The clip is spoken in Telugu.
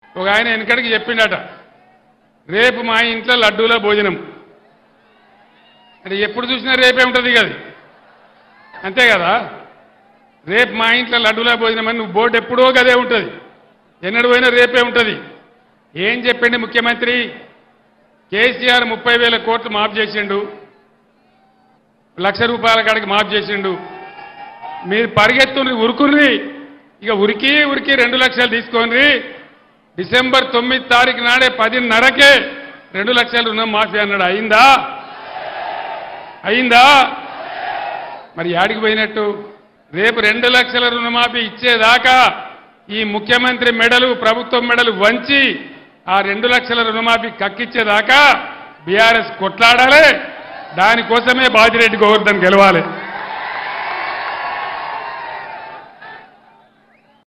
ఒక ఆయన వెనకడికి చెప్పిండట రేపు మా ఇంట్లో లడ్డూల భోజనం అంటే ఎప్పుడు చూసినా రేపే ఉంటుంది కదా అంతే కదా రేపు మా ఇంట్లో లడ్డూల భోజనం అని నువ్వు బోర్డు ఎప్పుడో గదే ఉంటుంది ఎన్నడు పోయినా రేపే ఉంటుంది ఏం చెప్పిండి ముఖ్యమంత్రి కేసీఆర్ ముప్పై వేల కోట్లు మాఫ్ చేసిండు లక్ష రూపాయల కాడికి మాఫ్ చేసిండు మీరు పరిగెత్తుండ్రి ఉరుకుర్రి ఇక ఉరికి ఉరికి రెండు లక్షలు తీసుకోండి డిసెంబర్ తొమ్మిది తారీఖు నాడే పదిన్నరకే రెండు లక్షలు రుణం మాఫీ అన్నాడు అయిందా అయిందా మరి యాడికి పోయినట్టు రేపు రెండు లక్షల రుణమాఫీ ఇచ్చేదాకా ఈ ముఖ్యమంత్రి మెడలు ప్రభుత్వం మెడలు వంచి ఆ రెండు లక్షల రుణమాఫీ కక్కిచ్చేదాకా బీఆర్ఎస్ కొట్లాడాలి దానికోసమే బాజిరెడ్డి గోవర్ధన్ గెలవాలి